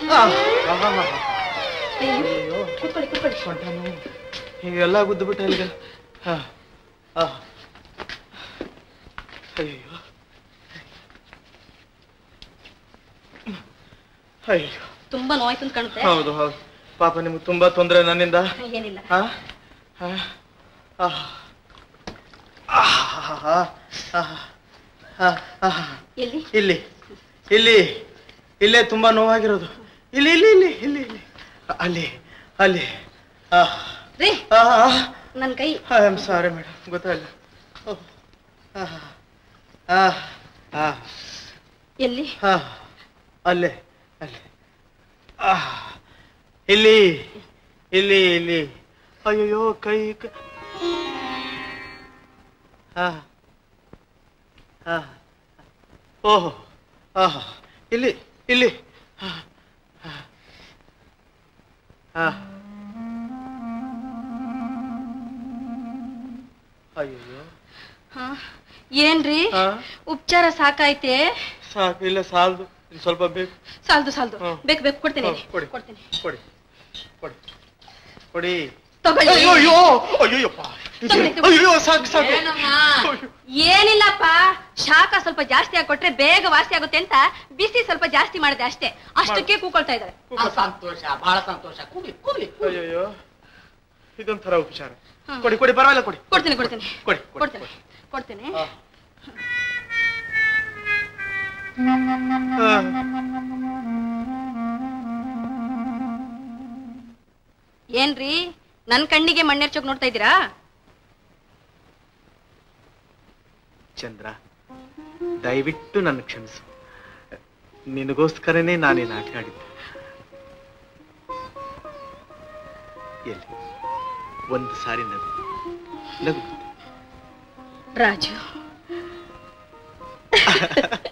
ಅಯ್ಯೋ ಕೂತ್ಕೊಳ್ಳಿ ಕೂತ್ಕೊಳ್ಳಿ ಸೊಂಟನು ಹೀಗೆಲ್ಲ ಗುದ್ದು ಬಿಟ್ಟ ಇಲ್ಲಿಗೆ ಹಾ ಆ. ಅಯ್ಯೋ ಅಯ್ಯೋ ತುಂಬಾ ನೋಯ್ತು ಅಂತ ಕಾಣುತ್ತೆ ಹೌದು ಹೌದು ಪಾಪ ನಿಮ್ಗೆ ತುಂಬಾ ತೊಂದರೆ ನನ್ನಿಂದ ಏನಿಲ್ಲ ಆ? ಆ? ಆ. ಆಹಾಹಾಹಾ. ಆಹಾ. ಆ, ಆಹಾ. ಎಲ್ಲಿ ಇಲ್ಲಿ ಇಲ್ಲಿ ಇಲ್ಲೇ ತುಂಬಾ ನೋವಾಗಿರೋದು ಇಲ್ಲಿ ಇಲ್ಲಿ ಇಲ್ಲಿ ಇಲ್ಲಿ ಇಲ್ಲಿ ಅಲ್ಲಿ ಅಲ್ಲಿ ಆ ರೀ ಆ ನನ್ ಕೈ ಐ ಆಮ್ ಸಾರಿ ಮೇಡಮ್ ಗೊತ್ತಾಗಲ್ಲ ಓಹ್. ಆಹಾ. ಆ ಆ ಎಲ್ಲಿ ಆ ಅಲ್ಲೇ ಅಲ್ಲೇ ಆ ಇಲ್ಲಿ ಇಲ್ಲಿ ಇಲ್ಲಿ ಅಯ್ಯಯ್ಯೋ ಕೈ ಕ- ಆ ಆ ಓಹೋ ಆಹಾ ಇಲ್ಲಿ ಇಲ್ಲಿ ಆ, ಆ, ಆ. ಅಯ್ಯಯ್ಯೋ ಹಾ ಏನ್ರಿ ಆ, ಉಪಚಾರ ಸಾಕಾಯ್ತೆ ಸಾಕು ಇಲ್ಲ ಸಾಲದು ಇನ್ನು ಸ್ವಲ್ಪ ಬೇಕು ಸಾಲ್ದು ಸಾಲ್ದು ಹಾ. ಬೇಕು ಬೇಕು ಕೊಡ್ತೀನಿ ಹಾ, ಕೊಡಿ. ಕೊಡ್ತೀನಿ ಕೊಡಿ ಕೊಡಿ ಕೊಡಿ ತಗೊಳ್ಳಿ ಅಯ್ಯೋ ಅಯ್ಯೋ ಅಯ್ಯೋಯ್ಯಪ್ಪ ತಗೊಳ್ಳಿ, ತಗೊಳ್ಳಿ. ಅಯ್ಯೋ ಸಾಕು ಸಾಕು ಏನಿಲ್ಲಪ್ಪ ಶಾಖ ಸ್ವಲ್ಪ ಜಾಸ್ತಿ ಆಗಿ ಕೊಟ್ರೆ ಬೇಗ ವಾಸಿ ಆಗುತ್ತೆ ಅಂತ ಬಿಸಿ ಸ್ವಲ್ಪ ಜಾಸ್ತಿ ಮಾಡಿದೆ ಅಷ್ಟೇ ಅಷ್ಟಕ್ಕೆ ಕೂಕೊಳ್ತಾ ಇದ್ದಾರೆ ಆ, ಸಂತೋಷ ಬಹಳ ಸಂತೋಷ ಕೂಗ್ಲಿ ಕೂಗ್ಲಿ ಅಯ್ಯಯ್ಯೋ ಇದೊಂಥರ ಉಪಚಾರ ಹಾ. ಕೊಡಿ ಕೊಡಿ ಪರವಾಗಿಲ್ಲ ಕೊಡಿ ಕೊಡ್ತೀನಿ ಕೊಡ್ತೀನಿ ಕೊಡಿ ಕೊಡಿ ಕೊಡ್ತೀನಿ ಕೊಡ್ತೀನಿ ಆ. ಆ. ಏನ್ರಿ ನನ್ ಕಣ್ಣಿಗೆ ಮಣ್ಣೆರ್ಚೋಕ್ ನೋಡ್ತಾ ಇದ್ದೀರಾ ಚಂದ್ರ ದಯವಿಟ್ಟು ನನ್ನ ಕ್ಷಮಿಸು ನಿನಗೋಸ್ಕರನೇ ನಾನೇ ನಾಟಕ ಆಡಿದ್ದೆ ಎಲ್ಲಿ ಒಂದು ಸಾರಿ ನಗು ನಗು ರಾಜು